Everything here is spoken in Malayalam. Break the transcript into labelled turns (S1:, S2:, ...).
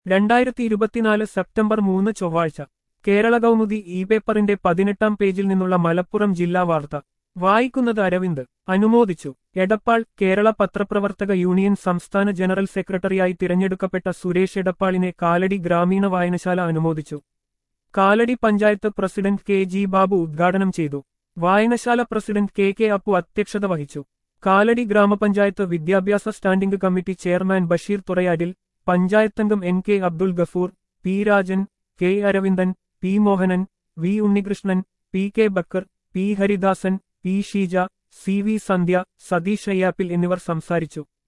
S1: രണ്ടായിരത്തി ഇരുപത്തിനാല് സെപ്റ്റംബർ മൂന്ന് ചൊവ്വാഴ്ച കേരള കൗമുദി ഇ പേപ്പറിന്റെ പതിനെട്ടാം പേജിൽ നിന്നുള്ള മലപ്പുറം ജില്ലാ വാർത്ത വായിക്കുന്നത് അരവിന്ദ് അനുമോദിച്ചു എടപ്പാൾ കേരള പത്രപ്രവർത്തക യൂണിയൻ സംസ്ഥാന ജനറൽ സെക്രട്ടറിയായി തിരഞ്ഞെടുക്കപ്പെട്ട സുരേഷ് എടപ്പാളിനെ കാലടി ഗ്രാമീണ വായനശാല അനുമോദിച്ചു Kalady panchayat president K G Babu ഉദ്ഘാടനം ചെയ്തു വായനശാല പ്രസിഡന്റ് കെ കെ അപ്പു അധ്യക്ഷത വഹിച്ചു കാലടി ഗ്രാമപഞ്ചായത്ത് വിദ്യാഭ്യാസ standing committee chairman Basheer Thurayadil പഞ്ചായത്തംഗം N K Abdul Gafoor P Rajan K Aravindan P Mohanan V Unnikrishnan P K Bakker P Haridasan P Sheeja C V Sandhya Satheesh Ayyappil എന്നിവർ സംസാരിച്ചു